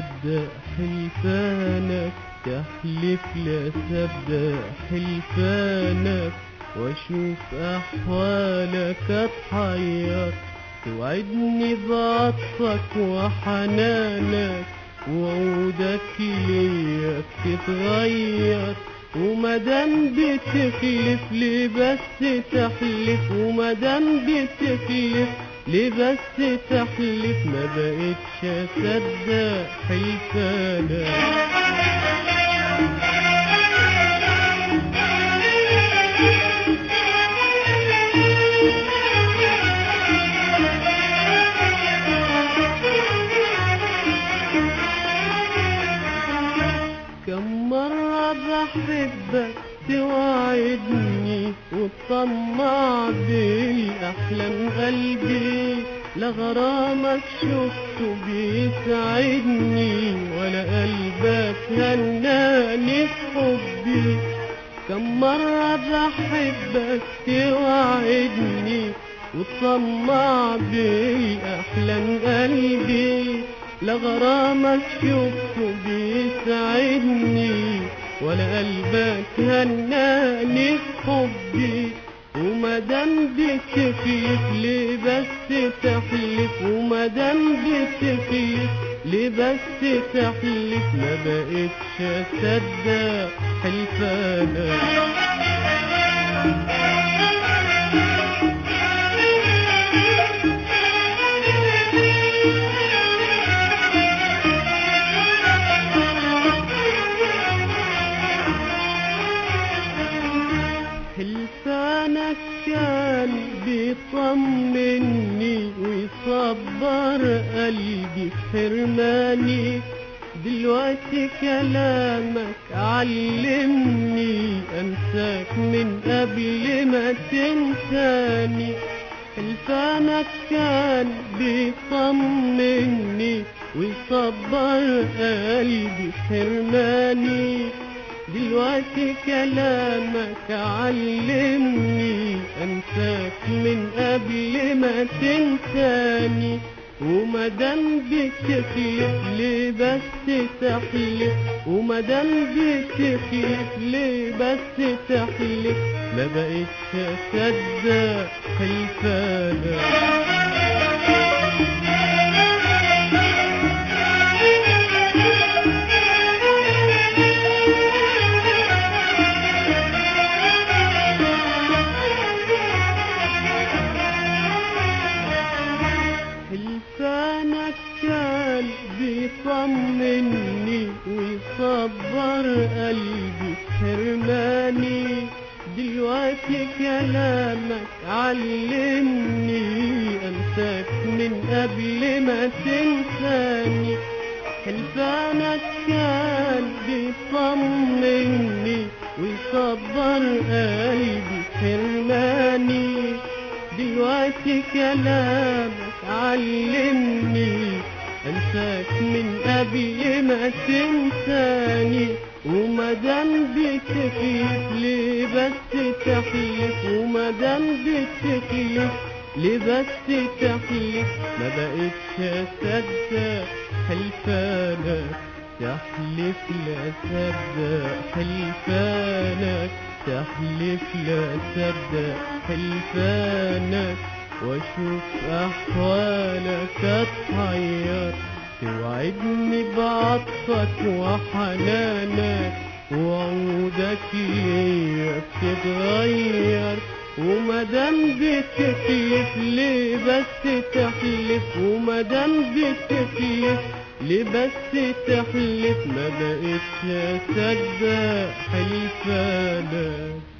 أصدق حلفانك تحلف لا أصدق حلفانك وأشوف أحوالك أتحير توعدني بعطفك وحنانك وعودك ليا بتتغير ومادام بتخلف ليه بس تحلف ومادام بتخلف ليه بس تحلف ما بقتش اصدق حلفانك كم مرة بحبك توعدني وتطمع بالأحلام قلبي لغرامك شفته بيسعدني ولا قلبك هناني في حبي كم مرة بحبك توعدني وتطمع بالأحلام قلبي لغرامك شفته بيسعدني ولا قلبك هناني في حبي ومادام بتخلف ليه بس تحلف ومادام بتخلف ليه بس تحلف ما بقتش اصدق حلفانك حلفانك كان بيطمني ويصبر قلبي في حرماني دلوقتي كلامك علمني انساك من قبل ما تنساني حلفانك كان بيطمني ويصبر قلبي في حرماني دلوقتي كلامك علمني انساك من قبل ما تنساني ومادام بتخلف ليه بس تحلف ومادام بتخلف ليه بس تحلف ما بقتش اصدق حلفانك حلفانك كان بيطمني ويصبر قلبي في حرماني دلوقتي كلامك علمني انساك من قبل ما تنساني حلفانك كان بيطمني ويصبر قلبي في حرماني دلوقتي كلامك علمني انساك من قبل ما تنساني ومادام بتخلف ليه بس تحلف ومادام بتخلف ليه بس تحلف ما بقتش اصدق حلفانك تحلف لا اصدق حلفانك تحلف لا اصدق حلفانك واشوف احوالك اتحير توعدني بعطفك وحنانك وعودك ليا بتتغير ومادام بتخلف ليه بس تحلف ومادام بتخلف ليه بس تحلف ما بقتش اصدق حلفانك